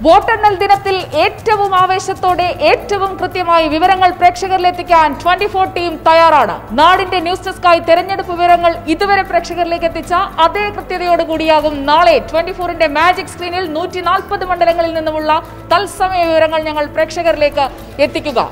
വോട്ടെണ്ണൽ ദിനത്തിൽ ഏറ്റവും ആവേശത്തോടെ ഏറ്റവും കൃത്യമായി വിവരങ്ങൾ പ്രേക്ഷകരിലെത്തിക്കാൻ ട്വന്റി ഫോർ ടീം തയ്യാറാണ് നാടിന്റെ ന്യൂസ് ഡെസ്കായി തെരഞ്ഞെടുപ്പ് വിവരങ്ങൾ ഇതുവരെ പ്രേക്ഷകരിലേക്ക് എത്തിച്ച അതേ കൃത്യതയോടുകൂടിയാകും നാളെ ട്വന്റി ഫോറിന്റെ മാജിക് സ്ക്രീനിൽ നൂറ്റി നാൽപ്പത് മണ്ഡലങ്ങളിൽ നിന്നുമുള്ള തത്സമയ വിവരങ്ങൾ ഞങ്ങൾ പ്രേക്ഷകരിലേക്ക് എത്തിക്കുക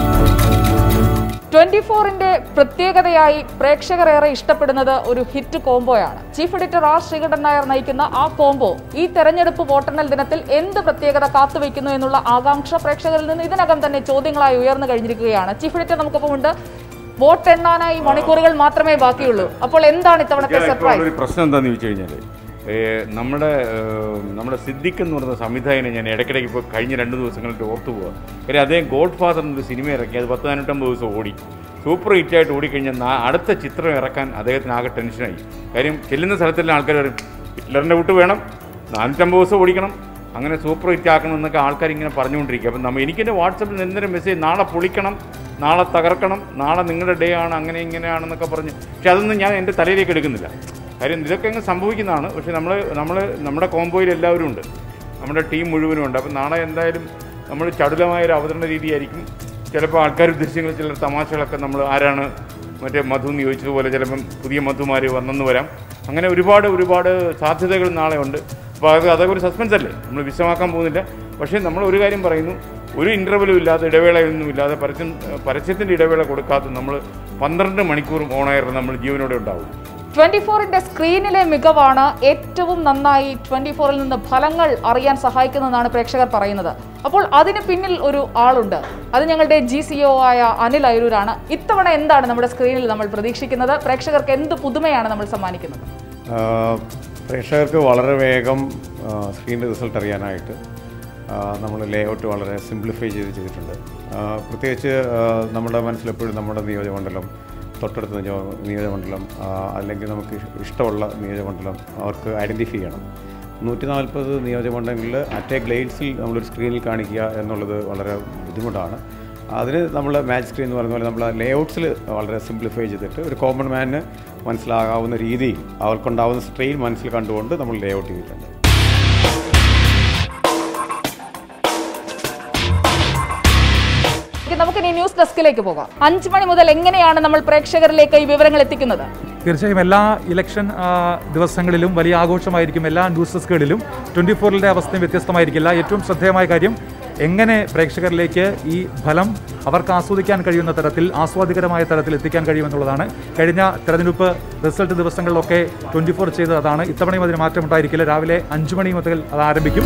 ട്വന്റി ഫോറിന്റെ പ്രത്യേകതയായി പ്രേക്ഷകർ ഏറെ ഇഷ്ടപ്പെടുന്നത് ഒരു ഹിറ്റ് കോംബോയാണ് chief editor R Sreekandan Nair നയിക്കുന്ന ആ കോംബോ ഈ തെരഞ്ഞെടുപ്പ് വോട്ടെണ്ണൽ ദിനത്തിൽ എന്ത് പ്രത്യേകത കാത്തുവെക്കുന്നു എന്നുള്ള ആകാംക്ഷ പ്രേക്ഷകരിൽ നിന്ന് ഇതിനകം തന്നെ ചോദ്യങ്ങളായി ഉയർന്നു കഴിഞ്ഞിരിക്കുകയാണ് ചീഫ് എഡിറ്റർ നമുക്കൊപ്പം ഉണ്ട് വോട്ടെണ്ണാനായി മണിക്കൂറുകൾ മാത്രമേ ബാക്കിയുള്ളൂ അപ്പോൾ എന്താണ് ഇത്തവണത്തെ ഇപ്പോൾ സർപ്രൈസ് ഒരു പ്രശ്നം എന്താണെന്ന് ചോദിച്ചു കഴിഞ്ഞാൽ നമ്മുടെ ഏഹ്, നമ്മുടെ സിദ്ദിഖ് എന്ന് പറയുന്ന സംവിധായകനെ ഞാൻ ഇടയ്ക്കിടയ്ക്ക് ഇപ്പോൾ കഴിഞ്ഞ രണ്ട് ദിവസങ്ങളിൽ ഓർത്തു പോവുക കാര്യം അദ്ദേഹം ഗോഡ് ഫാദർ എന്നൊരു സിനിമ ഇറക്കി അത് പത്ത് നാനൂറ്റമ്പത് ദിവസം ഓടി സൂപ്പർ ഹിറ്റായിട്ട് ഓടിക്കഴിഞ്ഞാൽ നാ- അടുത്ത ചിത്രം ഇറക്കാൻ അദ്ദേഹത്തിന് ആകെ ടെൻഷനായി കാര്യം ചെല്ലുന്ന സ്ഥലത്തെല്ലാം ആൾക്കാർ പറയും ഹിറ്റ്ലറിൻ്റെ വിട്ട് വേണം നാനൂറ്റമ്പത് ദിവസം ഓടിക്കണം അങ്ങനെ സൂപ്പർ ഹിറ്റ് ആക്കണം എന്നൊക്കെ ആൾക്കാർ ഇങ്ങനെ പറഞ്ഞുകൊണ്ടിരിക്കുക അപ്പം നമ്മൾ എനിക്കെൻ്റെ വാട്സപ്പിൽ നിന്നൊരു മെസ്സേജ് നാളെ പൊളിക്കണം നാളെ തകർക്കണം നാളെ നിങ്ങളുടെ ഡേ ആണ് അങ്ങനെ ഇങ്ങനെയാണെന്നൊക്കെ പറഞ്ഞ് പക്ഷെ അതൊന്നും ഞാൻ എൻ്റെ തലയിലേക്ക് എടുക്കുന്നില്ല കാര്യം ഇതൊക്കെ അങ്ങ് സംഭവിക്കുന്നതാണ് പക്ഷേ നമ്മൾ നമ്മൾ നമ്മുടെ കോംബോയിൽ എല്ലാവരും ഉണ്ട് നമ്മുടെ ടീം മുഴുവനും ഉണ്ട് അപ്പം നാളെ എന്തായാലും നമ്മൾ ചടുലമായ ഒരു അവതരണ രീതിയായിരിക്കും ചിലപ്പോൾ ആൾക്കാർ ഉദ്ദേശിക്കുന്ന ചില തമാശകളൊക്കെ നമ്മൾ ആരാണ് മറ്റേ മധു എന്ന് ചോദിച്ചതുപോലെ ചിലപ്പം പുതിയ മധുമാർ വന്നെന്ന് വരാം അങ്ങനെ ഒരുപാട് ഒരുപാട് സാധ്യതകൾ നാളെ ഉണ്ട് അപ്പോൾ അത് അതൊക്കെ ഒരു സസ്പെൻസ് അല്ലേ നമ്മൾ വിശദമാക്കാൻ പോകുന്നില്ല പക്ഷേ നമ്മൾ ഒരു കാര്യം പറയുന്നു ഒരു ഇൻ്റർവെലും ഇല്ലാതെ ഇടവേളയൊന്നും ഇല്ലാതെ പരസ്യം പരസ്യത്തിൻ്റെ ഇടവേള കൊടുക്കാത്ത നമ്മൾ പന്ത്രണ്ട് മണിക്കൂറും ഓണായിരുന്നു നമ്മൾ ജീവനോടെ ഉണ്ടാവും ട്വന്റി ഫോറിന്റെ സ്ക്രീനിലെ മികവാണ് ഏറ്റവും നന്നായി ട്വന്റി ഫോറിൽ നിന്ന് ഫലങ്ങൾ അറിയാൻ സഹായിക്കുന്നതെന്നാണ് പ്രേക്ഷകർ പറയുന്നത് അപ്പോൾ അതിന് പിന്നിൽ ഒരു ആളുണ്ട് അത് ഞങ്ങളുടെ ജി സി ഒ ആയ അനിൽ അയരൂരാണ് ഇത്തവണ എന്താണ് നമ്മുടെ സ്ക്രീനിൽ നമ്മൾ പ്രതീക്ഷിക്കുന്നത് പ്രേക്ഷകർക്ക് എന്ത് പുതുമയാണ് നമ്മൾ സമ്മാനിക്കുന്നത് ആഹ് പ്രേക്ഷകർക്ക് വളരെ വേഗം സ്ക്രീൻ റിസൾട്ട് അറിയാനായിട്ട് നമ്മൾ ലേഔട്ട് വളരെ സിംപ്ലിഫൈ ചെയ്ത് ചെയ്തിട്ടുണ്ട് ആഹ് പ്രത്യേകിച്ച് ആഹ് നമ്മുടെ മനസ്സിലെപ്പോഴും നമ്മുടെ നിയോജകമണ്ഡലം തൊട്ടടുത്ത നിയോ- നിയോജകമണ്ഡലം ആഹ് അല്ലെങ്കിൽ നമുക്ക് ഇഷ്- ഇഷ്ടമുള്ള നിയോജകമണ്ഡലം അവർക്ക് ഐഡൻറ്റിഫൈ ചെയ്യണം നൂറ്റി നാൽപ്പത് നിയോജകമണ്ഡലങ്ങളിൽ അറ്റ് എ ഗ്ലേഡ്സിൽ നമ്മളൊരു സ്ക്രീനിൽ കാണിക്കുക എന്നുള്ളത് വളരെ ബുദ്ധിമുട്ടാണ് അതിന് നമ്മൾ മാച്ച് സ്ക്രീൻ എന്ന് പറയുന്ന പോലെ നമ്മൾ ലേഔട്ട്സിൽ വളരെ സിംപ്ലിഫൈ ചെയ്തിട്ട് ഒരു കോമൺ മാനിന് മനസ്സിലാകാവുന്ന രീതിയിൽ അവർക്കുണ്ടാവുന്ന സ്ട്രെയിൻ മനസ്സിൽ കണ്ടുകൊണ്ട് നമ്മൾ ലേഔട്ട് ചെയ്തിട്ടുണ്ട് ഓക്കേ, നമുക്കിനി ന്യൂസ് ഡെസ്കിലേക്ക് പോകാം അഞ്ചു മണി മുതൽ എങ്ങനെയാണ് നമ്മൾ പ്രേക്ഷകരിലേക്ക് ഈ വിവരങ്ങൾ എത്തിക്കുന്നത് തീർച്ചയായും എല്ലാ ഇലക്ഷൻ ആ, ദിവസങ്ങളിലും വലിയ ആഘോഷമായിരിക്കും എല്ലാ ന്യൂസ് ഡെസ്കുകളിലും ട്വൻറ്റി ഫോറിൻ്റെ അവസ്ഥയും വ്യത്യസ്തമായിരിക്കില്ല ഏറ്റവും ശ്രദ്ധേയമായ കാര്യം എങ്ങനെ പ്രേക്ഷകരിലേക്ക് ഈ ഫലം അവർക്ക് ആസ്വദിക്കാൻ കഴിയുന്ന തരത്തിൽ ആസ്വാദികരമായ തരത്തിൽ എത്തിക്കാൻ കഴിയുമെന്നുള്ളതാണ് കഴിഞ്ഞ തെരഞ്ഞെടുപ്പ് റിസൾട്ട് ദിവസങ്ങളിലൊക്കെ ട്വൻറ്റി ഫോർ ചെയ്തത് അതാണ് ഇത്തവണയും അതിന് മാറ്റമുണ്ടായിരിക്കില്ല രാവിലെ അഞ്ചു മണി മുതൽ അത് ആരംഭിക്കും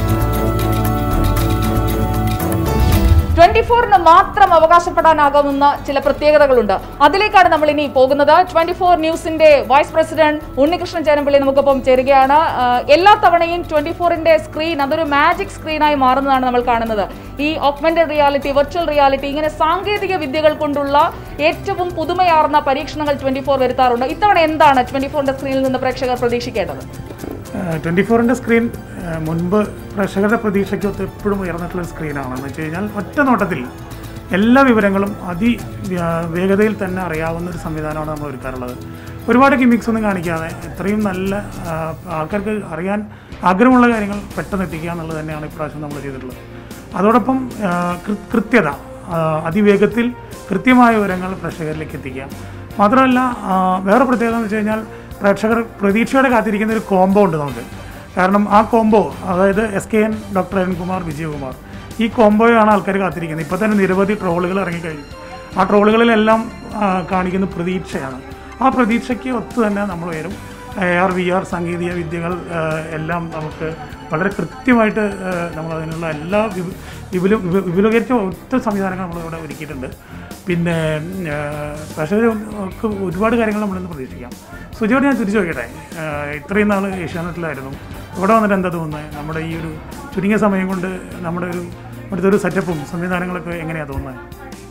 ട്വന്റി ഫോറിന് മാത്രം അവകാശപ്പെടാനാകാവുന്ന ചില പ്രത്യേകതകളുണ്ട് അതിലേക്കാണ് നമ്മൾ ഇനി പോകുന്നത് ട്വന്റി ഫോർ ന്യൂസിന്റെ വൈസ് പ്രസിഡന്റ് ഉണ്ണികൃഷ്ണൻ ചേരമ്പള്ളി നമുക്കൊപ്പം ചേരുകയാണ് ആ, എല്ലാ തവണയും ട്വന്റി ഫോറിന്റെ സ്ക്രീൻ അതൊരു മാജിക് സ്ക്രീനായി മാറുന്നതാണ് നമ്മൾ കാണുന്നത് ഈ ഓഗ്മെന്റഡ് റിയാലിറ്റി വെർച്വൽ റിയാലിറ്റി ഇങ്ങനെ സാങ്കേതിക വിദ്യകൾ കൊണ്ടുള്ള ഏറ്റവും പുതുമയാർന്ന പരീക്ഷണങ്ങൾ ട്വന്റി ഫോർ വരുത്താറുണ്ട് ഇത്തവണ എന്താണ് ട്വന്റി ഫോറിന്റെ സ്ക്രീനിൽ നിന്ന് പ്രേക്ഷകർ പ്രതീക്ഷിക്കേണ്ടത് ട്വൻറ്റി ഫോറിൻ്റെ സ്ക്രീൻ ഏഹ്, മുൻപ് പ്രേക്ഷകരുടെ പ്രതീക്ഷയ്ക്കൊത്ത് എപ്പോഴും ഉയർന്നിട്ടുള്ള ഒരു സ്ക്രീനാണ് എന്ന് വെച്ച് കഴിഞ്ഞാൽ ഒറ്റ നോട്ടത്തിൽ എല്ലാ വിവരങ്ങളും അതി വ്യ- വേഗതയിൽ തന്നെ അറിയാവുന്ന ഒരു സംവിധാനമാണ് നമ്മൾ ഒരുക്കാറുള്ളത് ഒരുപാട് ഗിമിക്സ് ഒന്നും കാണിക്കാതെ ഇത്രയും നല്ല ആ, ആൾക്കാർക്ക് അറിയാൻ ആഗ്രഹമുള്ള കാര്യങ്ങൾ പെട്ടെന്ന് എത്തിക്കുക എന്നുള്ളത് തന്നെയാണ് ഇപ്രാവശ്യം നമ്മൾ ചെയ്തിട്ടുള്ളത് അതോടൊപ്പം ആ, കൃ- കൃത്യത ആ, അതിവേഗത്തിൽ കൃത്യമായ വിവരങ്ങൾ പ്രേക്ഷകരിലേക്ക് എത്തിക്കുക മാത്രമല്ല ആ, വേറെ പ്രത്യേകത എന്ന് വെച്ച് കഴിഞ്ഞാൽ പ്രേക്ഷകർ പ്രതീക്ഷയോടെ കാത്തിരിക്കുന്ന ഒരു കോംബോ ഉണ്ട് നമുക്ക് കാരണം ആ കോംബോ അതായത് S K N doctor Arunkumar Vijayakumar ഈ കോംബോയാണ് ആൾക്കാർ കാത്തിരിക്കുന്നത് ഇപ്പോൾ തന്നെ നിരവധി ട്രോളുകൾ ഇറങ്ങിക്കഴിഞ്ഞു ആ ട്രോളുകളിലെല്ലാം ആ, കാണിക്കുന്ന പ്രതീക്ഷയാണ് ആ പ്രതീക്ഷയ്ക്ക് ഒത്തു തന്നെ നമ്മൾ വരും എ ആർ വി ആർ സാങ്കേതിക വിദ്യകൾ ആ, എല്ലാം നമുക്ക് വളരെ കൃത്യമായിട്ട് ആ, നമ്മൾ അതിനുള്ള എല്ലാ വിപു- വിപുല വിപു- വിപുലീകരിച്ച ഒറ്റ സംവിധാനങ്ങൾ നമ്മളിവിടെ ഒരുക്കിയിട്ടുണ്ട് പിന്നെ പ്രേക്ഷകർക്ക് ഒരുപാട് കാര്യങ്ങൾ നമ്മളിന്ന് പ്രതീക്ഷിക്കാം സുജിയോട് ഞാൻ തിരിച്ചു നോക്കട്ടെ ആ, ഇത്രയും നാൾ ഏഷ്യാനെറ്റിലായിരുന്നു ഇവിടെ വന്നിട്ട് എന്താ തോന്നുന്നത് നമ്മുടെ ഈ ഒരു ചുരുങ്ങിയ സമയം കൊണ്ട് നമ്മുടെ ഒരു ഇവിടുത്തെ ഒരു സെറ്റപ്പും സംവിധാനങ്ങളൊക്കെ എങ്ങനെയാണ് തോന്നുന്നത്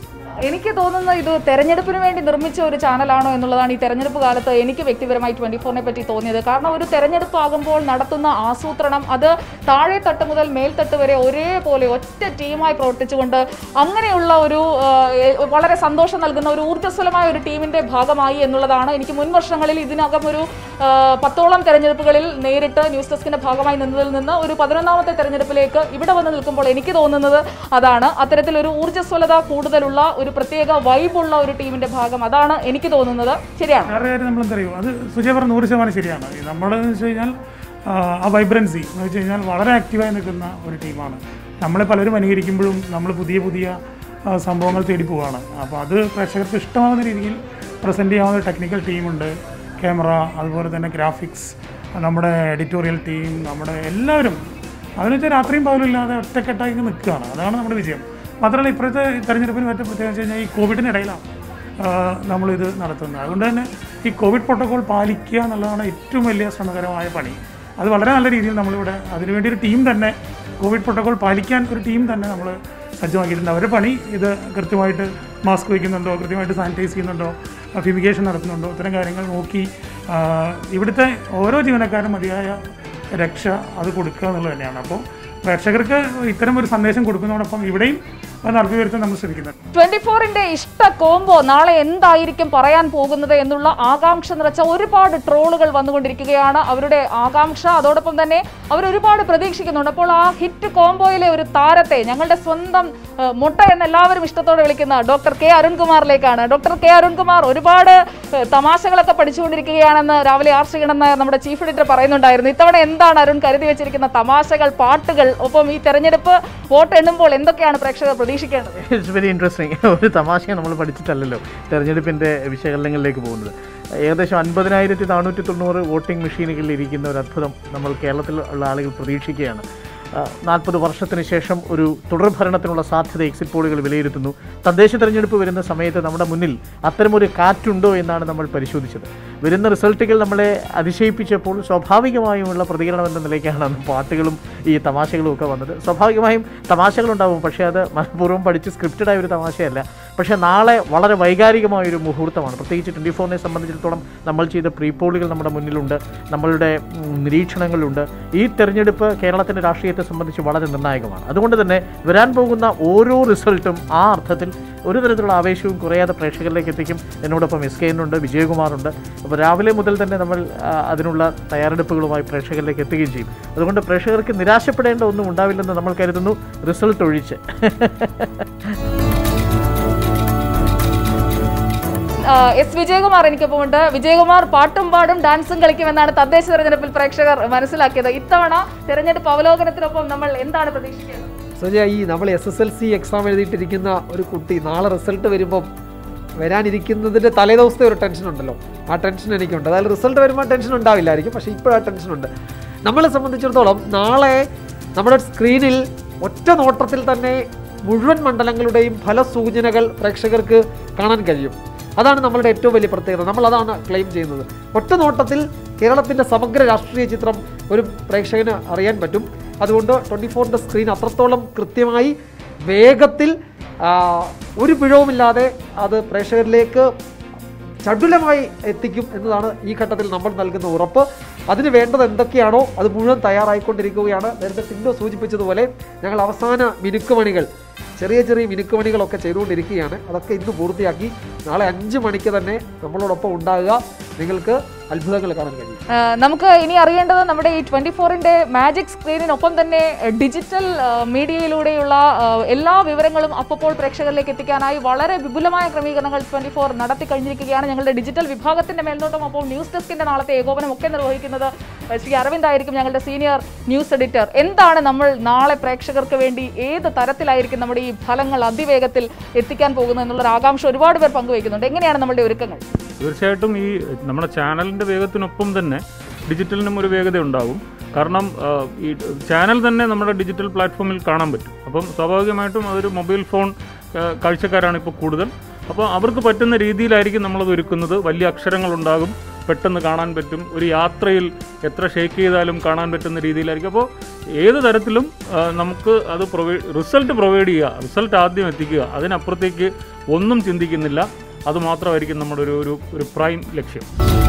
എനിക്ക് തോന്നുന്നത് ഇത് തെരഞ്ഞെടുപ്പിന് വേണ്ടി നിർമ്മിച്ച ഒരു ചാനലാണോ എന്നുള്ളതാണ് ഈ തെരഞ്ഞെടുപ്പ് കാലത്ത് എനിക്ക് വ്യക്തിപരമായി ട്വന്റി ഫോറിനെ പറ്റി തോന്നിയത് കാരണം ഒരു തെരഞ്ഞെടുപ്പ് ആകുമ്പോൾ നടത്തുന്ന ആസൂത്രണം അത് താഴെ തട്ട് മുതൽ മേൽത്തട്ട് വരെ ഒരേപോലെ ഒറ്റ ടീമായി പ്രവർത്തിച്ചുകൊണ്ട് അങ്ങനെയുള്ള ഒരു ആ, എ- വളരെ സന്തോഷം നൽകുന്ന ഒരു ഊർജ്ജസ്വലമായ ഒരു ടീമിന്റെ ഭാഗമായി എന്നുള്ളതാണ് എനിക്ക് മുൻ വർഷങ്ങളിൽ ഇതിനകം ഒരു ആ, പത്തോളം തെരഞ്ഞെടുപ്പുകളിൽ നേരിട്ട് ന്യൂസ് ഡെസ്കിന്റെ ഭാഗമായി നിന്നതിൽ നിന്ന് ഒരു പതിനൊന്നാമത്തെ തെരഞ്ഞെടുപ്പിലേക്ക് ഇവിടെ വന്ന് നിൽക്കുമ്പോൾ എനിക്ക് തോന്നുന്നത് അതാണ് അത്തരത്തിലൊരു ഊർജ്ജസ്വലത കൂടുതലുള്ള ഒരു പ്രത്യേക വൈബുള്ള ഒരു ടീമിന്റെ ഭാഗം അതാണ് എനിക്ക് തോന്നുന്നത് ശരിയാണ് വേറെ കാര്യം നമ്മൾ എന്തറിയോ അത് സുജയ പറഞ്ഞ നൂറ് ശതമാനം ശരിയാണ് നമ്മളെന്ന് വെച്ച് കഴിഞ്ഞാൽ ആ, ആ വൈബ്രൻസി എന്ന് വെച്ച് കഴിഞ്ഞാൽ വളരെ ആക്റ്റീവായി നിൽക്കുന്ന ഒരു ടീമാണ് നമ്മളെ പലരും അനുകരിക്കുമ്പോഴും നമ്മൾ പുതിയ പുതിയ ആ, സംഭവങ്ങൾ തേടി പോവുകയാണ് അപ്പോൾ അത് പ്രേക്ഷകർക്ക് ഇഷ്ടമാവുന്ന രീതിയിൽ പ്രസൻറ്റ് ചെയ്യാവുന്ന ടെക്നിക്കൽ ടീമുണ്ട് ക്യാമറ അതുപോലെ തന്നെ ഗ്രാഫിക്സ് നമ്മുടെ എഡിറ്റോറിയൽ ടീം നമ്മുടെ എല്ലാവരും അതെന്ന് വെച്ചാൽ രാത്രിയും പകലും ഇല്ലാതെ ഒറ്റക്കെട്ടായി ഇങ്ങ് നിൽക്കുകയാണ് അതാണ് നമ്മുടെ വിജയം മാത്രമല്ല ഇപ്പോഴത്തെ തെരഞ്ഞെടുപ്പിന് മറ്റു പ്രത്യേകത വെച്ച് കഴിഞ്ഞാൽ ഈ കോവിഡിനിടയിലാണ് ആഹ് നമ്മളിത് നടത്തുന്നത് അതുകൊണ്ട് തന്നെ ഈ കോവിഡ് പ്രോട്ടോകോൾ പാലിക്കുക എന്നുള്ളതാണ് ഏറ്റവും വലിയ ശ്രമകരമായ പണി അത് വളരെ നല്ല രീതിയിൽ നമ്മളിവിടെ അതിനുവേണ്ടി ഒരു ടീം തന്നെ കോവിഡ് പ്രോട്ടോകോൾ പാലിക്കാൻ ഒരു ടീം തന്നെ നമ്മൾ സജ്ജമാക്കിയിട്ടുണ്ട് അവരുടെ പണി ഇത് കൃത്യമായിട്ട് മാസ്ക് വയ്ക്കുന്നുണ്ടോ കൃത്യമായിട്ട് സാനിറ്റൈസ് ചെയ്യുന്നുണ്ടോ ഫ്യൂമിഗേഷൻ നടത്തുന്നുണ്ടോ ഇത്തരം കാര്യങ്ങൾ നോക്കി ആഹ് ഇവിടുത്തെ ഓരോ ജീവനക്കാരും മതിയായ രക്ഷ അത് കൊടുക്കുക എന്നുള്ളത് തന്നെയാണ് അപ്പോൾ പ്രേക്ഷകർക്ക് ഇത്തരം ഒരു സന്ദേശം കൊടുക്കുന്നതോടൊപ്പം ഇവിടെയും അത് നടത്തി വരുത്താൻ നമ്മൾ ശ്രമിക്കുന്നുണ്ട് ട്വന്റി ഫോറിന്റെ ഇഷ്ട കോംബോ നാളെ എന്തായിരിക്കും പറയാൻ പോകുന്നത് എന്നുള്ള ആകാംക്ഷ നിറച്ച ഒരുപാട് ട്രോളുകൾ വന്നുകൊണ്ടിരിക്കുകയാണ് അവരുടെ ആകാംക്ഷ അതോടൊപ്പം തന്നെ അവർ ഒരുപാട് പ്രതീക്ഷിക്കുന്നുണ്ട് അപ്പോൾ ആ ഹിറ്റ് കോംബോയിലെ ഒരു താരത്തെ ഞങ്ങളുടെ സ്വന്തം ഏഹ്, മുട്ട എന്ന് എല്ലാവരും ഇഷ്ടത്തോടെ വിളിക്കുന്ന ഡോക്ടർ കെ അരുൺകുമാറിലേക്കാണ് ഡോക്ടർ കെ അരുൺകുമാർ ഒരുപാട് ഏഹ്, തമാശകളൊക്കെ പഠിച്ചുകൊണ്ടിരിക്കുകയാണെന്ന് രാവിലെ ആർ ശ്രീകണ്ഠൻ നായർ നമ്മുടെ ചീഫ് എഡിറ്റർ പറയുന്നുണ്ടായിരുന്നു ഇത്തവണ എന്താണ് അരുൺ കരുതി വെച്ചിരിക്കുന്ന തമാശകൾ പാട്ടുകൾ ഒപ്പം ഈ തെരഞ്ഞെടുപ്പ് വോട്ട് എണ്ണുമ്പോൾ എന്തൊക്കെയാണ് പ്രേക്ഷകർ പ്രതീക്ഷിക്കേണ്ടത് ഇറ്റ്സ് വെരി ഇൻട്രസ്റ്റിംഗ് ഒരു തമാശ നമ്മൾ പഠിച്ചിട്ടല്ലല്ലോ തെരഞ്ഞെടുപ്പിൻ്റെ വിശകലനങ്ങളിലേക്ക് പോകുന്നത് ഏകദേശം അൻപതിനായിരത്തി നാനൂറ്റി തൊണ്ണൂറ് വോട്ടിംഗ് മെഷീനുകളിൽ ഇരിക്കുന്ന ഒരു അത്ഭുതം നമ്മൾ കേരളത്തിൽ ഉള്ള ആളുകൾ പ്രതീക്ഷിക്കുകയാണ് നാൽപ്പത് വർഷത്തിന് ശേഷം ഒരു തുടർഭരണത്തിനുള്ള സാധ്യത എക്സിറ്റ് പോളുകൾ വിലയിരുത്തുന്നു തദ്ദേശ തെരഞ്ഞെടുപ്പ് വരുന്ന സമയത്ത് നമ്മുടെ മുന്നിൽ അത്തരമൊരു കാറ്റുണ്ടോ എന്നാണ് നമ്മൾ പരിശോധിച്ചത് വരുന്ന റിസൾട്ടുകൾ നമ്മളെ അതിശയിപ്പിച്ചപ്പോൾ സ്വാഭാവികമായുമുള്ള പ്രതികരണം എന്ന നിലയ്ക്കാണ് അന്ന് പാട്ടുകളും ഈ തമാശകളും ഒക്കെ വന്നത് സ്വാഭാവികമായും തമാശകളുണ്ടാവും പക്ഷേ അത് മനഃപൂർവ്വം പഠിച്ച് സ്ക്രിപ്റ്റഡായ ഒരു തമാശയല്ല പക്ഷേ നാളെ വളരെ വൈകാരികമായ ഒരു മുഹൂർത്തമാണ് പ്രത്യേകിച്ച് ട്വൻറ്റി ഫോറിനെ സംബന്ധിച്ചിടത്തോളം നമ്മൾ ചെയ്ത പ്രീ പോളുകൾ നമ്മുടെ മുന്നിലുണ്ട് നമ്മളുടെ ഉം, നിരീക്ഷണങ്ങളുണ്ട് ഈ തെരഞ്ഞെടുപ്പ് കേരളത്തിൻ്റെ രാഷ്ട്രീയത്തെ സംബന്ധിച്ച് വളരെ നിർണായകമാണ് അതുകൊണ്ട് തന്നെ വരാൻ പോകുന്ന ഓരോ റിസൾട്ടും ആ അർത്ഥത്തിൽ ഒരു തരത്തിലുള്ള ആവേശവും കുറയാതെ പ്രേക്ഷകരിലേക്ക് എത്തിക്കും എന്നോടൊപ്പം എസ് കെ ഉണ്ട് വിജയകുമാറുണ്ട് അപ്പോൾ രാവിലെ മുതൽ തന്നെ നമ്മൾ ആ, അതിനുള്ള തയ്യാറെടുപ്പുകളുമായി പ്രേക്ഷകരിലേക്ക് എത്തുകയും ചെയ്യും അതുകൊണ്ട് പ്രേക്ഷകർക്ക് നിരാശപ്പെടേണ്ട ഒന്നും ഉണ്ടാവില്ലെന്ന് നമ്മൾ കരുതുന്നു റിസൾട്ട് ഒഴിച്ച് ആ, എസ് വിജയകുമാർ എനിക്കൊപ്പം ഉണ്ട് വിജയകുമാർ പാട്ടും പാടും ഡാൻസും കളിക്കുമെന്നാണ് തദ്ദേശ തെരഞ്ഞെടുപ്പിൽ പ്രേക്ഷകർ മനസ്സിലാക്കിയത് ഇത്തവണ തെരഞ്ഞെടുപ്പ് അവലോകനത്തിനൊപ്പം നമ്മൾ എന്താണ് പ്രതീക്ഷിക്കുന്നത് സോജ ഈ നമ്മൾ S S L C exam എഴുതിയിട്ടിരിക്കുന്ന ഒരു കുട്ടി നാളെ റിസൾട്ട് വരുമ്പം വരാനിരിക്കുന്നതിൻ്റെ തലേദിവസത്തെ ഒരു ടെൻഷൻ ഉണ്ടല്ലോ ആ ടെൻഷൻ എനിക്കുണ്ട് അതായത് റിസൾട്ട് വരുമ്പോൾ ടെൻഷൻ ഉണ്ടാവില്ലായിരിക്കും പക്ഷേ ഇപ്പോൾ ആ ടെൻഷനുണ്ട് നമ്മളെ സംബന്ധിച്ചിടത്തോളം നാളെ നമ്മുടെ സ്ക്രീനിൽ ഒറ്റ നോട്ടത്തിൽ തന്നെ മുഴുവൻ മണ്ഡലങ്ങളുടെയും ഫലസൂചനകൾ പ്രേക്ഷകർക്ക് കാണാൻ കഴിയും അതാണ് നമ്മളുടെ ഏറ്റവും വലിയ പ്രത്യേകത നമ്മൾ അതാണ് ക്ലെയിം ചെയ്യുന്നത് ഒറ്റ നോട്ടത്തിൽ കേരളത്തിൻ്റെ സമഗ്ര രാഷ്ട്രീയ ചിത്രം ഒരു പ്രേക്ഷകന് അറിയാൻ പറ്റും അതുകൊണ്ട് ട്വൻറ്റി ഫോറിൻ്റെ സ്ക്രീൻ അത്രത്തോളം കൃത്യമായി വേഗത്തിൽ ആ, ഒരു പിഴവുമില്ലാതെ അത് പ്രേക്ഷകരിലേക്ക് ചടുലമായി എത്തിക്കും എന്നതാണ് ഈ ഘട്ടത്തിൽ നമ്മൾ നൽകുന്ന ഉറപ്പ് അതിന് വേണ്ടത് എന്തൊക്കെയാണോ അത് മുഴുവൻ തയ്യാറായിക്കൊണ്ടിരിക്കുകയാണ് നേരത്തെ സിന്ധു സൂചിപ്പിച്ചതുപോലെ ഞങ്ങൾ അവസാന മിനുക്കുമണികൾ ചെറിയ ചെറിയ മിനുക്കുമണികളൊക്കെ ചെയ്തുകൊണ്ടിരിക്കുകയാണ് അതൊക്കെ ഇന്ന് പൂർത്തിയാക്കി നാളെ അഞ്ച് മണിക്ക് തന്നെ നമ്മളോടൊപ്പം ഉണ്ടാകുക നിങ്ങൾക്ക് അത്ഭുതങ്ങൾ കാണാൻ കഴിയും ആ, നമുക്ക് ഇനി അറിയേണ്ടത് നമ്മുടെ ഈ ട്വന്റി ഫോറിന്റെ മാജിക് സ്ക്രീനിനൊപ്പം തന്നെ ഡിജിറ്റൽ ആ, മീഡിയയിലൂടെയുള്ള ആ, എല്ലാ വിവരങ്ങളും അപ്പോൾ പ്രേക്ഷകരിലേക്ക് എത്തിക്കാനായി വളരെ വിപുലമായ ക്രമീകരണങ്ങൾ ട്വന്റി ഫോർ നടത്തി കഴിഞ്ഞിരിക്കുകയാണ് ഞങ്ങളുടെ ഡിജിറ്റൽ വിഭാഗത്തിന്റെ മേൽനോട്ടം അപ്പോൾ ന്യൂസ് ഡെസ്കിന്റെ നാളത്തെ ഏകോപനം ഒക്കെ നിർവഹിക്കുന്നത് ആ, ശ്രീ അരവിന്ദ് ആയിരിക്കും ഞങ്ങളുടെ സീനിയർ ന്യൂസ് എഡിറ്റർ എന്താണ് നമ്മൾ നാളെ പ്രേക്ഷകർക്ക് വേണ്ടി ഏത് തരത്തിലായിരിക്കും നമ്മുടെ ഈ ഫലങ്ങൾ അതിവേഗത്തിൽ എത്തിക്കാൻ പോകുന്നത് എന്നുള്ളൊരു ആകാംക്ഷ ഒരുപാട് പേർ പങ്കുവയ്ക്കുന്നുണ്ട് എങ്ങനെയാണ് നമ്മളുടെ ഒരുക്കങ്ങൾ തീർച്ചയായിട്ടും ഈ നമ്മുടെ ചാനലിൻ്റെ വേഗത്തിനൊപ്പം തന്നെ ഡിജിറ്റലിനും ഒരു വേഗത ഉണ്ടാകും കാരണം ആ, ഈ ചാനൽ തന്നെ നമ്മുടെ ഡിജിറ്റൽ പ്ലാറ്റ്ഫോമിൽ കാണാൻ പറ്റും അപ്പം സ്വാഭാവികമായിട്ടും അതൊരു മൊബൈൽ ഫോൺ ആ, കാഴ്ചക്കാരാണ് ഇപ്പോൾ കൂടുതൽ അപ്പോൾ അവർക്ക് പറ്റുന്ന രീതിയിലായിരിക്കും നമ്മളത് ഒരുക്കുന്നത് വലിയ അക്ഷരങ്ങളുണ്ടാകും പെട്ടെന്ന് കാണാൻ പറ്റും ഒരു യാത്രയിൽ എത്ര ഷേക്ക് ചെയ്താലും കാണാൻ പറ്റുന്ന രീതിയിലായിരിക്കും അപ്പോൾ ഏത് തരത്തിലും ആ, നമുക്ക് അത് പ്രൊവൈഡ് റിസൾട്ട് പ്രൊവൈഡ് ചെയ്യുക റിസൾട്ട് ആദ്യം എത്തിക്കുക അതിനപ്പുറത്തേക്ക് ഒന്നും ചിന്തിക്കുന്നില്ല അത് മാത്രമായിരിക്കും നമ്മുടെ ഒരു ഒരു ഒരു പ്രൈം ലക്ഷ്യം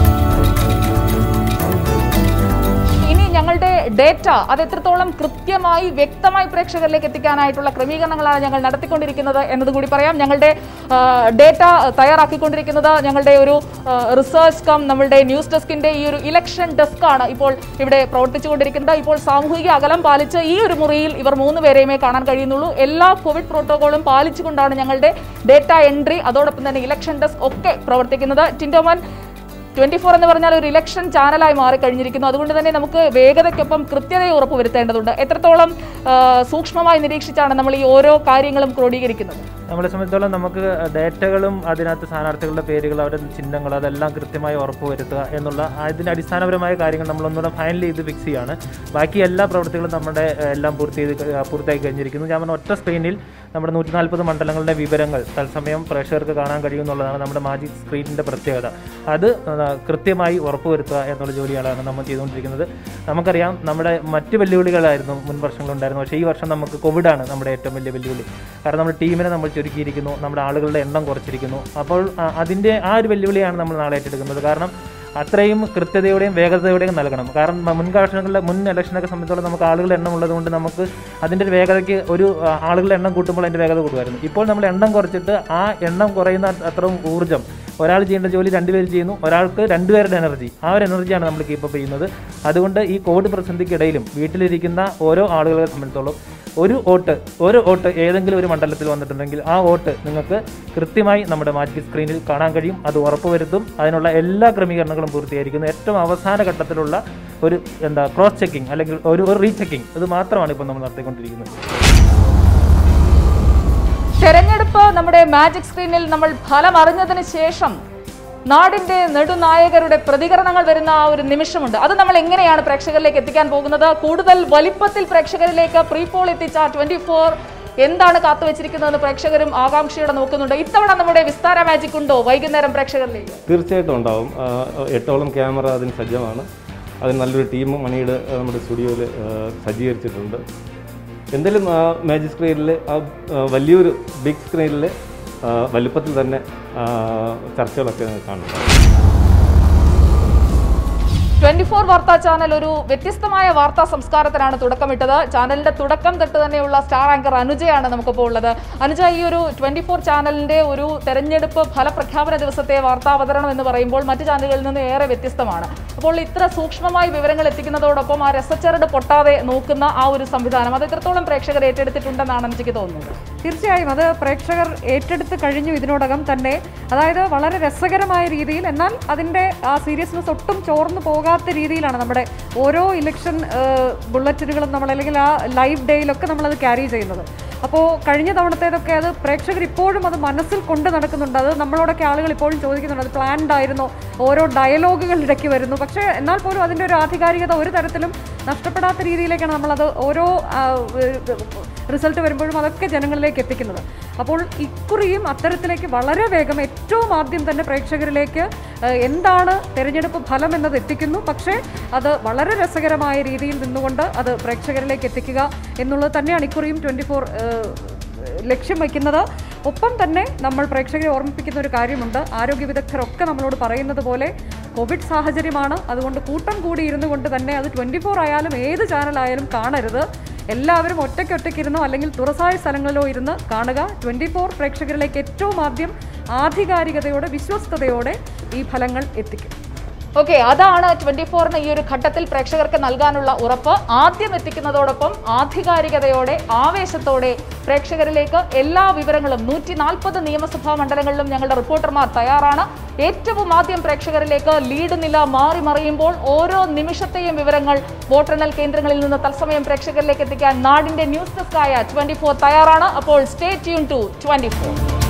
ഇനി ഞങ്ങളുടെ ഡേറ്റ അത് എത്രത്തോളം കൃത്യമായി വ്യക്തമായി പ്രേക്ഷകരിലേക്ക് എത്തിക്കാനായിട്ടുള്ള ക്രമീകരണങ്ങളാണ് ഞങ്ങൾ നടത്തിക്കൊണ്ടിരിക്കുന്നത് എന്നതുകൂടി പറയാം ഞങ്ങളുടെ ഡേറ്റ തയ്യാറാക്കിക്കൊണ്ടിരിക്കുന്നത് ഞങ്ങളുടെ ഒരു റിസർച്ച് കം നമ്മളുടെ ന്യൂസ് ഡെസ്കിന്റെ ഈ ഒരു ഇലക്ഷൻ ഡെസ്ക് ആണ് ഇപ്പോൾ ഇവിടെ പ്രവർത്തിച്ചുകൊണ്ടിരിക്കുന്നത് ഇപ്പോൾ സാമൂഹിക അകലം പാലിച്ച് ഈ ഒരു മുറിയിൽ ഇവർ മൂന്ന് പേരെയുമേ കാണാൻ കഴിയുന്നുള്ളൂ എല്ലാ കോവിഡ് പ്രോട്ടോകോളും പാലിച്ചുകൊണ്ടാണ് ഞങ്ങളുടെ ഡേറ്റ എൻട്രി അതോടൊപ്പം തന്നെ ഇലക്ഷൻ ഡെസ്ക് ഒക്കെ പ്രവർത്തിക്കുന്നത് ടിൻഡോമൻ ട്വന്റി ഫോർ എന്ന് പറഞ്ഞാൽ ഒരു ഇലക്ഷൻ ചാനലായി മാറിക്കഴിഞ്ഞിരിക്കുന്നു അതുകൊണ്ട് തന്നെ നമുക്ക് വേഗതയ്ക്കൊപ്പം കൃത്യതയെ ഉറപ്പുവരുത്തേണ്ടതുണ്ട് എത്രത്തോളം ആ, സൂക്ഷ്മമായി നിരീക്ഷിച്ചാണ് നമ്മൾ ഈ ഓരോ കാര്യങ്ങളും ക്രോഡീകരിക്കുന്നത് നമ്മളെ സംബന്ധിച്ചോളം നമുക്ക് ഡേറ്റകളും അതിനകത്ത് സ്ഥാനാർത്ഥികളുടെ പേരുകൾ അവരുടെ ചിഹ്നങ്ങൾ അതെല്ലാം കൃത്യമായി ഉറപ്പുവരുത്തുക എന്നുള്ള അതിൻ്റെ അടിസ്ഥാനപരമായ കാര്യങ്ങൾ നമ്മളൊന്നുകൂടെ ഫൈനൽ ചെയ്ത് ഫിക്സ് ചെയ്യാണ് ബാക്കി എല്ലാ പ്രവൃത്തികളും നമ്മുടെ ഏഹ്, എല്ലാം പൂർത്തി ചെയ്ത് ക- പൂർത്തിയായി കഴിഞ്ഞിരിക്കുന്നു ഞാൻ പറഞ്ഞ ഒറ്റ സ്ക്രീനിൽ നമ്മുടെ നൂറ്റി നാൽപ്പത് മണ്ഡലങ്ങളുടെ വിവരങ്ങൾ തത്സമയം പ്രേക്ഷകർക്ക് കാണാൻ കഴിയുമെന്നുള്ളതാണ് നമ്മുടെ മാജിക് സ്ക്രീനിൻ്റെ പ്രത്യേകത അത് ആ, കൃത്യമായി ഉറപ്പുവരുത്തുക എന്നുള്ള ജോലിയാണ് നമ്മൾ ചെയ്തുകൊണ്ടിരിക്കുന്നത് നമുക്കറിയാം നമ്മുടെ മറ്റ് വെല്ലുവിളികളായിരുന്നു മുൻ വർഷങ്ങളുണ്ടായിരുന്നു പക്ഷേ ഈ വർഷം നമുക്ക് കോവിഡാണ് നമ്മുടെ ഏറ്റവും വലിയ വെല്ലുവിളി കാരണം നമ്മുടെ ടീമിനെ നമ്മൾ ചുരുക്കിയിരിക്കുന്നു നമ്മുടെ ആളുകളുടെ എണ്ണം കുറച്ചിരിക്കുന്നു അപ്പോൾ ആ, അതിൻ്റെ ആ ഒരു വെല്ലുവിളിയാണ് നമ്മൾ നാളെ ഏറ്റെടുക്കുന്നത് കാരണം അത്രയും കൃത്യതയോടെയും വേഗതയോടെയും നൽകണം കാരണം മ- മുൻ കാലങ്ങളിലെ മുൻ ഇലക്ഷനൊക്കെ സംബന്ധിച്ചോളം നമുക്ക് ആളുകളുടെ എണ്ണം ഉള്ളതുകൊണ്ട് നമുക്ക് അതിൻ്റെ ഒരു വേഗതയ്ക്ക് ഒരു ആ, ആളുകളുടെ എണ്ണം കൂട്ടുമ്പോൾ അതിൻ്റെ വേഗത കൂടുമായിരുന്നു ഇപ്പോൾ നമ്മൾ എണ്ണം കുറച്ചിട്ട് ആ എണ്ണം കുറയുന്ന അത്രയും ഊർജ്ജം ഒരാൾ ചെയ്യേണ്ട ജോലി രണ്ടുപേർ ചെയ്യുന്നു ഒരാൾക്ക് രണ്ടുപേരുടെ എനർജി ആ ഒരു എനർജിയാണ് നമ്മൾ കീപ്പപ്പ് ചെയ്യുന്നത് അതുകൊണ്ട് ഈ കോവിഡ് പ്രതിസന്ധിക്കിടയിലും വീട്ടിലിരിക്കുന്ന ഓരോ ആളുകളെ സംബന്ധിച്ചോളം ഒരു വോട്ട് ഒരു വോട്ട് ഏതെങ്കിലും ഒരു മണ്ഡലത്തിൽ വന്നിട്ടുണ്ടെങ്കിൽ ആ വോട്ട് നിങ്ങൾക്ക് കൃത്യമായി നമ്മുടെ മാജിക് സ്ക്രീനിൽ കാണാൻ കഴിയും അത് ഉറപ്പുവരുത്തും അതിനുള്ള എല്ലാ ക്രമീകരണങ്ങളും പൂർത്തീകരിക്കുന്നു ഏറ്റവും അവസാന ഘട്ടത്തിലുള്ള ഒരു എന്താ ക്രോസ് ചെക്കിംഗ് അല്ലെങ്കിൽ ഒരു ഒരു റീചെക്കിംഗ് ഇത് മാത്രമാണ് ഇപ്പോൾ നമ്മൾ നടത്തിക്കൊണ്ടിരിക്കുന്നത് തെരഞ്ഞെടുപ്പ് നമ്മുടെ മാജിക് സ്ക്രീനിൽ നമ്മൾ ഫലം അറിഞ്ഞതിന് ശേഷം നാടിന്റെ നെടുനായകരുടെ പ്രതികരണങ്ങൾ വരുന്ന ആ ഒരു നിമിഷമുണ്ട് അത് നമ്മൾ എങ്ങനെയാണ് പ്രേക്ഷകരിലേക്ക് എത്തിക്കാൻ പോകുന്നത് കൂടുതൽ വലിപ്പത്തിൽ പ്രേക്ഷകരിലേക്ക് പ്രീ പോൾ എത്തിച്ച ട്വന്റി ഫോർ എന്താണ് കാത്തുവച്ചിരിക്കുന്നതെന്ന് പ്രേക്ഷകരും ആകാംക്ഷയോടെ നോക്കുന്നുണ്ട് ഇത്തവണ നമ്മുടെ വിസ്താര മാജിക് ഉണ്ടോ വൈകുന്നേരം പ്രേക്ഷകരിലേക്ക് തീർച്ചയായിട്ടും ഉണ്ടാവും ആ, എട്ടോളം ക്യാമറ അതിന് സജ്ജമാണ് അതിന് നല്ലൊരു ടീം മണിയുടെ ആ, നമ്മുടെ സ്റ്റുഡിയോയിൽ സജ്ജീകരിച്ചിട്ടുണ്ട് എന്തായാലും ആ മാജിക് സ്ക്രീനിൽ ആ ആ, വലിയൊരു ബിഗ് സ്ക്രീനിൽ വലുപ്പത്തിൽ തന്നെ ആ, ചർച്ചകളൊക്കെ കാണും ട്വന്റി ഫോർ വാർത്താ ചാനൽ ഒരു വ്യത്യസ്തമായ വാർത്താ സംസ്കാരത്തിനാണ് തുടക്കമിട്ടത് ചാനലിന്റെ തുടക്കം തൊട്ട് തന്നെയുള്ള സ്റ്റാർ ആങ്കർ അനുജയാണ് നമുക്കിപ്പോൾ ഉള്ളത് അനുജ ഈ ഒരു ട്വന്റി ഫോർ ചാനലിന്റെ ഒരു തെരഞ്ഞെടുപ്പ് ഫലപ്രഖ്യാപന ദിവസത്തെ വാർത്താവതരണം എന്ന് പറയുമ്പോൾ മറ്റു ചാനലുകളിൽ നിന്ന് ഏറെ വ്യത്യസ്തമാണ് അപ്പോൾ ഇത്ര സൂക്ഷ്മമായി വിവരങ്ങൾ എത്തിക്കുന്നതോടൊപ്പം ആ രസച്ചരട് പൊട്ടാതെ നോക്കുന്ന ആ ഒരു സംവിധാനം അത് എത്രത്തോളം പ്രേക്ഷകർ ഏറ്റെടുത്തിട്ടുണ്ടെന്നാണ് എനിക്ക് തോന്നുന്നത് തീർച്ചയായും അത് പ്രേക്ഷകർ ഏറ്റെടുത്ത് കഴിഞ്ഞു ഇതിനോടകം തന്നെ അതായത് വളരെ രസകരമായ രീതിയിൽ എന്നാൽ അതിൻ്റെ ആ സീരിയസ്നെസ് ഒട്ടും ചോർന്നു പോകാത്ത രീതിയിലാണ് നമ്മുടെ ഓരോ ഇലക്ഷൻ ബുള്ളറ്റിനുകളും നമ്മൾ അല്ലെങ്കിൽ ആ ലൈവ് ഡേയിലൊക്കെ നമ്മളത് ക്യാരി ചെയ്യുന്നത് അപ്പോൾ കഴിഞ്ഞ തവണത്തേതൊക്കെ അത് പ്രേക്ഷകർ ഇപ്പോഴും അത് മനസ്സിൽ കൊണ്ട് നടക്കുന്നുണ്ട് അത് നമ്മളോടൊക്കെ ആളുകൾ ഇപ്പോഴും ചോദിക്കുന്നുണ്ട് അത് പ്ലാൻഡ് ആയിരുന്നോ ഓരോ ഡയലോഗുകൾ ഇടയ്ക്ക് വരുന്നു പക്ഷേ എന്നാൽ പോലും അതിൻ്റെ ഒരു ആധികാരികത ഒരു തരത്തിലും നഷ്ടപ്പെടാത്ത രീതിയിലേക്കാണ് നമ്മളത് ഓരോ റിസൾട്ട് വരുമ്പോഴും അതൊക്കെ ജനങ്ങളിലേക്ക് എത്തിക്കുന്നത് അപ്പോൾ ഇക്കുറിയും അത്തരത്തിലേക്ക് വളരെ വേഗം ഏറ്റവും ആദ്യം തന്നെ പ്രേക്ഷകരിലേക്ക് ഏഹ്, എന്താണ് തിരഞ്ഞെടുപ്പ് ഫലം എന്നത് എത്തിക്കുന്നു പക്ഷേ അത് വളരെ രസകരമായ രീതിയിൽ നിന്നുകൊണ്ട് അത് പ്രേക്ഷകരിലേക്ക് എത്തിക്കുക എന്നുള്ളത് തന്നെയാണ് ഇക്കുറിയും ട്വൻറ്റി ഫോർ ലക്ഷ്യം വയ്ക്കുന്നത് ഒപ്പം തന്നെ നമ്മൾ പ്രേക്ഷകരെ ഓർമ്മിപ്പിക്കുന്ന ഒരു കാര്യമുണ്ട് ആരോഗ്യ വിദഗ്ധരൊക്കെ നമ്മളോട് പറയുന്നത് പോലെ കോവിഡ് സാഹചര്യമാണ് അതുകൊണ്ട് കൂട്ടം കൂടി ഇരുന്നു കൊണ്ട് തന്നെ അത് ട്വൻറ്റി ഫോർ ആയാലും ഏത് ചാനലായാലും കാണരുത് എല്ലാവരും ഒറ്റയ്ക്ക് ഒറ്റയ്ക്കിരുന്നോ അല്ലെങ്കിൽ തുറസായ സ്ഥലങ്ങളിലോ ഇരുന്ന് കാണുക ട്വൻറ്റി ഫോർ പ്രേക്ഷകരിലേക്ക് ഏറ്റവും ആദ്യം ആധികാരികതയോടെ വിശ്വസ്തയോടെ ഈ ഫലങ്ങൾ എത്തിക്കും ഓക്കെ അതാണ് ട്വന്റി ഫോറിന് ഈ ഒരു ഘട്ടത്തിൽ പ്രേക്ഷകർക്ക് നൽകാനുള്ള ഉറപ്പ് ആദ്യം എത്തിക്കുന്നതോടൊപ്പം ആധികാരികതയോടെ ആവേശത്തോടെ പ്രേക്ഷകരിലേക്ക് എല്ലാ വിവരങ്ങളും നൂറ്റി നാൽപ്പത് നിയമസഭാ മണ്ഡലങ്ങളിലും ഞങ്ങളുടെ റിപ്പോർട്ടർമാർ തയ്യാറാണ് ഏറ്റവും ആദ്യം പ്രേക്ഷകരിലേക്ക് ലീഡ് നില മാറി മറിയുമ്പോൾ ഓരോ നിമിഷത്തെയും വിവരങ്ങൾ വോട്ടെണ്ണൽ കേന്ദ്രങ്ങളിൽ നിന്ന് തത്സമയം പ്രേക്ഷകരിലേക്ക് എത്തിക്കാൻ നാടിന്റെ ന്യൂസ് ഡെസ്കായ ട്വന്റി ഫോർ തയ്യാറാണ് അപ്പോൾ stay tune to twenty four